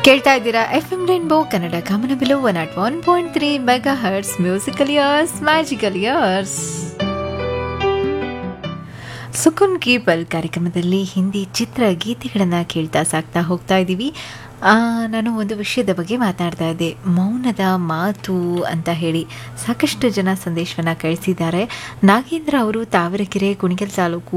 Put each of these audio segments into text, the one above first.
ಕೇಳ್ತಾ ಇದ್ದೀರಾ F M rainbow Kannada ಗಮನಬಿಲು one at one point three mega hertz musical years magical years Sukoon ki Pal ಕಾರ್ಯಕ್ರಮದಲ್ಲಿ ಹಿಂದಿ ಚಿತ್ರ ಗೀತೆಗಳನ್ನು ಕೇಳ್ತಾ ಸಾಕ್ತಾ ಹೋಗ್ತಾ ಇದ್ದೀವಿ ಆ, ನಾನು ಒಂದು ವಿಷಯದ ಬಗ್ಗೆ ಮಾತಾಡ್ತಾ ಇದ್ದೆ ಮೌನದ ಮಾತು ಅಂತ ಹೇಳಿ ಸಾಕಷ್ಟು ಜನ ಸಂದೇಶವನ್ನು ಕಳಿಸಿದ್ದಾರೆ ನಾಗೇಂದ್ರ ಅವರು ತಾವರೆಕೆರೆ ಕುಣಿಗಲ್ ತಾಲೂಕು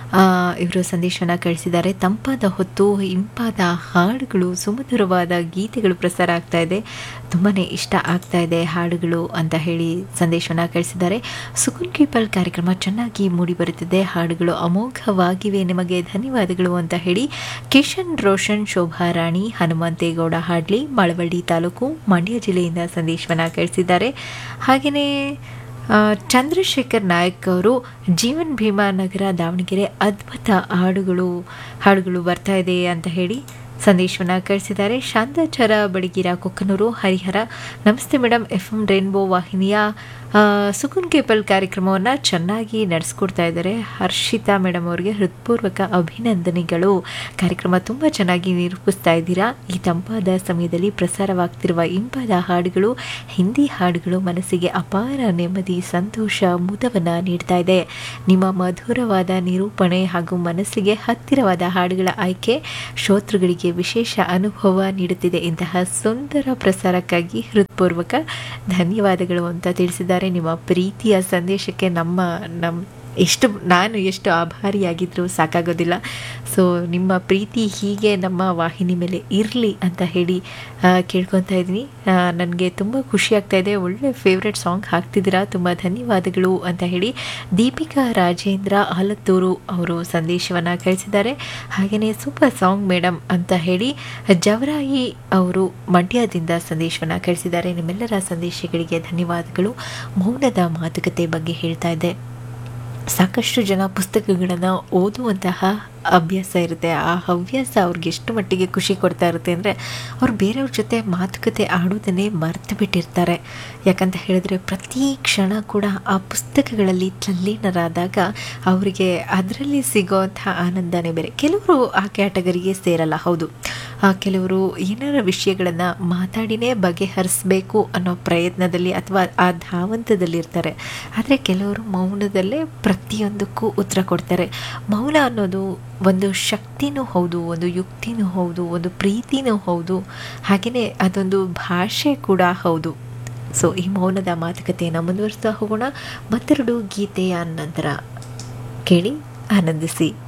ಇವರು ಸಂದೇಶವನ್ನು ಕಳಿಸಿದ್ದಾರೆ ತಂಪಾದ ಹೊತ್ತು ಇಂಪಾದ ಹಾಡುಗಳು ಸುಮಧುರವಾದ ಗೀತೆಗಳು ಪ್ರಸಾರ ಆಗ್ತಾ ಇದೆ ತುಂಬಾ ಇಷ್ಟ ಆಗ್ತಾ ಇದೆ ಹಾಡುಗಳು ಅಂತ ಹೇಳಿ ಸಂದೇಶವನ್ನು ಕಳಿಸಿದ್ದಾರೆ ಸುಕುನ್ ಕೀಪಲ್ ಕಾರ್ಯಕ್ರಮ ಚೆನ್ನಾಗಿ ಮೂಡಿ ಬರುತ್ತಿದೆ ಹಾಡುಗಳು ಅಮೋಘವಾಗಿವೆ ನಿಮಗೆ ಧನ್ಯವಾದಗಳು ಅಂತ ಹೇಳಿ ಕಿಶನ್ ರೋಷನ್ ಶೋಭಾ ರಾಣಿ ಹನುಮಂತೇಗೌಡ ಹಾಡ್ಲಿ ಮಳವಳ್ಳಿ ತಾಲೂಕು ಮಂಡ್ಯ ಜಿಲ್ಲೆಯಿಂದ ಸಂದೇಶವನ್ನು ಕಳಿಸಿದ್ದಾರೆ ಹಾಗೆಯೇ ಆ, ಚಂದ್ರಶೇಖರ್ ನಾಯಕ್ ಅವರು ಜೀವನ್ ಭೀಮಾ ನಗರ ದಾವಣಗೆರೆ ಅದ್ಭುತ ಹಾಡುಗಳು ಹಾಡುಗಳು ಬರ್ತಾ ಇದೆ ಅಂತ ಹೇಳಿ ಸಂದೇಶವನ್ನು ಕಳಿಸಿದ್ದಾರೆ ಶಾಂತಾಚಾರ ಬಡಗಿರ ಕೊಕ್ಕನೂರು ಹರಿಹರ ನಮಸ್ತೆ ಮೇಡಮ್ ಎಫ್ ಎಂ ರೇನ್ಬೋ ವಾಹಿನಿಯ ಆ, ಸುಕುನ್ ಕೇಪಲ್ ಕಾರ್ಯಕ್ರಮವನ್ನು ಚೆನ್ನಾಗಿ ನಡೆಸ್ಕೊಡ್ತಾ ಇದ್ದಾರೆ ಹರ್ಷಿತಾ ಮೇಡಮ್ ಅವರಿಗೆ ಹೃತ್ಪೂರ್ವಕ ಅಭಿನಂದನೆಗಳು ಕಾರ್ಯಕ್ರಮ ತುಂಬ ಚೆನ್ನಾಗಿ ನಿರೂಪಿಸ್ತಾ ಇದ್ದೀರಾ ಈ ತಂಪಾದ ಸಮಯದಲ್ಲಿ ಪ್ರಸಾರವಾಗ್ತಿರುವ ಇಂಪಾದ ಹಾಡುಗಳು ಹಿಂದಿ ಹಾಡುಗಳು ಮನಸ್ಸಿಗೆ ಅಪಾರ ನೆಮ್ಮದಿ ಸಂತೋಷ ಮುದವನ್ನು ನೀಡ್ತಾ ಇದೆ ನಿಮ್ಮ ಮಧುರವಾದ ನಿರೂಪಣೆ ಹಾಗೂ ಮನಸ್ಸಿಗೆ ಹತ್ತಿರವಾದ ಹಾಡುಗಳ ಆಯ್ಕೆ ಶ್ರೋತೃಗಳಿಗೆ ವಿಶೇಷ ಅನುಭವ ನೀಡುತ್ತಿದೆ ಇಂತಹ ಸುಂದರ ಪ್ರಸಾರಕ್ಕಾಗಿ ಹೃತ್ಪೂರ್ವಕ ಧನ್ಯವಾದಗಳು ಅಂತ ತಿಳಿಸಿದ್ದಾರೆ ನಿಮ್ಮ ಪ್ರೀತಿಯ ಸಂದೇಶಕ್ಕೆ ನಮ್ಮ ನಮ್ಮ ಎಷ್ಟು ನಾನು ಎಷ್ಟು ಆಭಾರಿಯಾಗಿದ್ದರೂ ಸಾಕಾಗೋದಿಲ್ಲ ಸೊ ನಿಮ್ಮ ಪ್ರೀತಿ ಹೀಗೆ ನಮ್ಮ ವಾಹಿನಿ ಮೇಲೆ ಇರಲಿ ಅಂತ ಹೇಳಿ ಆ, ಕೇಳ್ಕೊತಾ ಇದ್ದೀನಿ ನನಗೆ ತುಂಬ ಖುಷಿ ಆಗ್ತಾ ಇದೆ ಒಳ್ಳೆ ಫೇವ್ರೆಟ್ ಸಾಂಗ್ ಹಾಕ್ತಿದ್ದೀರಾ ತುಂಬ ಧನ್ಯವಾದಗಳು ಅಂತ ಹೇಳಿ ದೀಪಿಕಾ ರಾಜೇಂದ್ರ ಆಲತ್ತೂರು ಅವರು ಸಂದೇಶವನ್ನು ಕಳಿಸಿದ್ದಾರೆ ಹಾಗೆಯೇ ಸೂಪರ್ ಸಾಂಗ್ ಮೇಡಮ್ ಅಂತ ಹೇಳಿ ಜವರಾಯಿ ಅವರು ಮಂಡ್ಯದಿಂದ ಸಂದೇಶವನ್ನು ಕಳಿಸಿದ್ದಾರೆ ನಿಮ್ಮೆಲ್ಲರ ಸಂದೇಶಗಳಿಗೆ ಧನ್ಯವಾದಗಳು ಮೌನದ ಮಾತುಕತೆ ಬಗ್ಗೆ ಹೇಳ್ತಾ ಇದ್ದೆ ಸಾಕಷ್ಟು ಜನ ಪುಸ್ತಕಗಳನ್ನು ಓದುವಂತಹ ಅಭ್ಯಾಸ ಇರುತ್ತೆ ಆ ಹವ್ಯಾಸ ಅವ್ರಿಗೆ ಎಷ್ಟು ಮಟ್ಟಿಗೆ ಖುಷಿ ಕೊಡ್ತಾ ಇರುತ್ತೆ ಅಂದರೆ ಅವ್ರು ಬೇರೆಯವ್ರ ಜೊತೆ ಮಾತುಕತೆ ಆಡೋದನ್ನೇ ಮರೆತು ಬಿಟ್ಟಿರ್ತಾರೆ ಯಾಕಂತ ಹೇಳಿದ್ರೆ ಪ್ರತಿ ಕ್ಷಣ ಕೂಡ ಆ ಪುಸ್ತಕಗಳಲ್ಲಿ ತಲ್ಲೀನರಾದಾಗ ಅವರಿಗೆ ಅದರಲ್ಲಿ ಸಿಗೋವಂಥ ಆನಂದನೇ ಬೇರೆ ಕೆಲವರು ಆ ಕ್ಯಾಟಗರಿಗೆ ಸೇರಲ್ಲ ಹೌದು ಆ, ಕೆಲವರು ಏನಾರ ವಿಷಯಗಳನ್ನು ಮಾತಾಡಿನೇ ಬಗೆಹರಿಸಬೇಕು ಅನ್ನೋ ಪ್ರಯತ್ನದಲ್ಲಿ ಅಥವಾ ಆ ಧಾವಂತದಲ್ಲಿರ್ತಾರೆ ಆದರೆ ಕೆಲವರು ಮೌನದಲ್ಲೇ ಪ್ರತಿಯೊಂದಕ್ಕೂ ಉತ್ತರ ಕೊಡ್ತಾರೆ ಮೌನ ಅನ್ನೋದು ಒಂದು ಶಕ್ತಿನೂ ಹೌದು ಒಂದು ಯುಕ್ತಿನೂ ಹೌದು ಒಂದು ಪ್ರೀತಿನೂ ಹೌದು ಹಾಗೆಯೇ ಅದೊಂದು ಭಾಷೆ ಕೂಡ ಹೌದು ಸೊ ಈ ಮೌನದ ಮಾತುಕತೆಯನ್ನು ಮುಂದುವರಿಸ್ತಾ ಹೋಗೋಣ ಮತ್ತೆರಡು ಗೀತೆಯ ನಂತರ ಕೇಳಿ ಆನಂದಿಸಿ